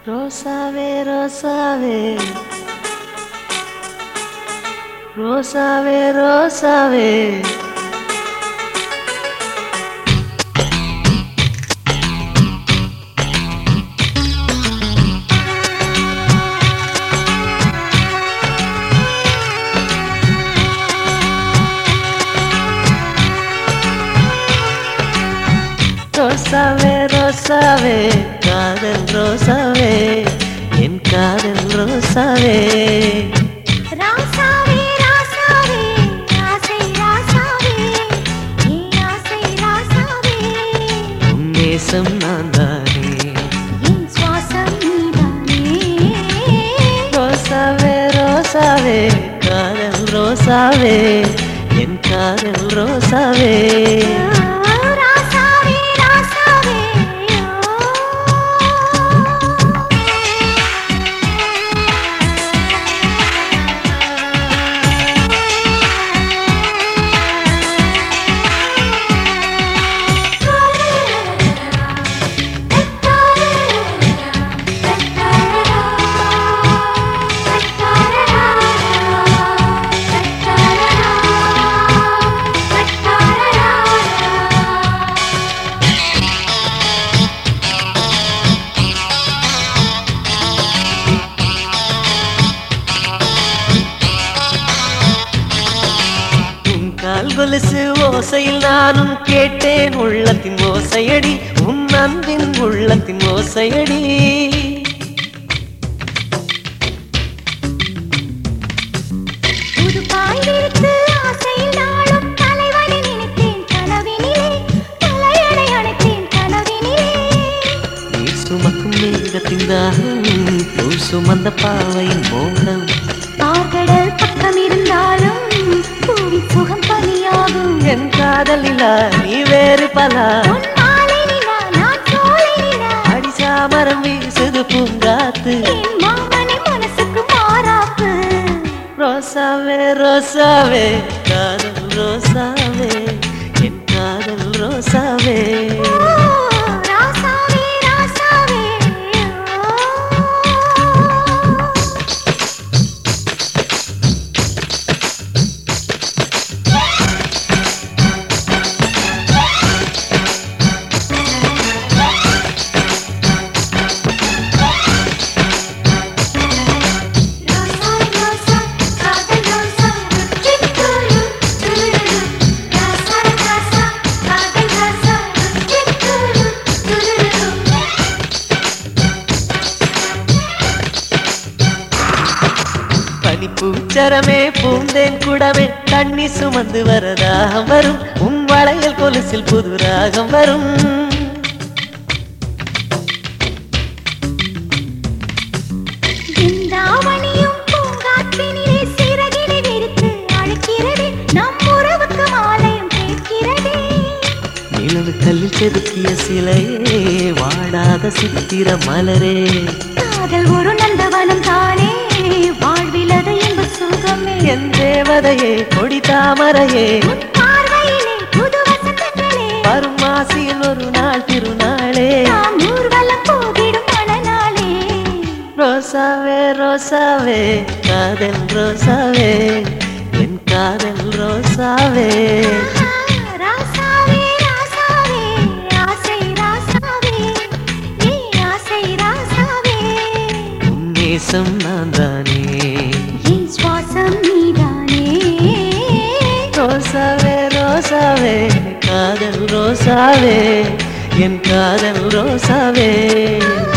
ரோசாவே ரோசாவே ரோசாவே ரோசாவே ரோசாவே ரோசாவே காதல் ரோசாவே என் காதல் ரோசாவே ராசாவே ராசாவே ஆசை ராசாவே நீ ஆசை ராசாவே உன் நேசம் நான் தானே என் சுவாசம் நீதானே ரோசாவே ரோசாவே காதல் ரோசாவே என் காதல் ரோசாவே ராசாவே ராசாவே உன் கால் கொலுசு ஓசையில் நானும் கேட்டேன் உள்ளத்தின் ஓசையடி உன் அன்பின் உள்ளத்தின் ஓசையடி புது பாய் விரித்து ஆசையில் நாளும் தலைவனை நினைத்தேன் கனவினிலே தலையணை அணைத்தேன் கனவினிலே நீர் சுமக்கும் மேகத்தின் தாகம் பூ சுமந்த பாவையின் மோகம் பார்கடல் பக்கம் இருந்தாலும் பூவி சுகம் பனியாகும் என் காதலிலா நீ வேறு பலா உன் மாலை நிலா நான் சோலை நிலா அடி சாமரம் வீசுது பூங்காத்து என் மாமனை மனசுக்கு மாறாப்பு ரோசாவே ரோசாவே காதல் ரோசாவே என் காதல் ரோசாவே ஓ, ராசாவே ராசாவே ஓ. ராசா ராசா காதல் ராசா சிக்குரு துருரு ராசா ராசா காதல் ராசா சிக்குரு துருரு பனிப்பூச்சரமே பூந்தேன் குடமே தண்ணி சுமந்து வரதாகம் வரும் உன் வளையல் கொலுசில் புது ராகம் வரும் பிருந்தாவணியும் பூங்காற்றினிலே சிறகினை விரித்து அழைக்கிறது நம் உறவுக்கு மாலையும் கேட்கிறதே நிலவு கல்லில் செதுக்கிய சிலையே வாடாத சித்திர மலரே காதல் ஒரு நந்தவனம் தானே வாழ்விலது என்ப சுகமே என் தேவதையே கொடி தாமரையே உன் பார்வையிலே புது வசந்தங்களே வரும் மாசியில் ஒரு நாள் திருநாளே நாம் ஊர்வலம் போகிடும் மணநாளே ரோசாவே ரோசாவே காதல் ரோசாவே என் காதல் ரோசாவே ராசாவே ராசாவே ஆசை ராசாவே நீ ஆசை ராசாவே உன் நேசம் நான் தானே என் சுவாசம் நீதானே ரோசாவே ரோசாவே காதல் ரோசாவே என் காதல் ரோசாவே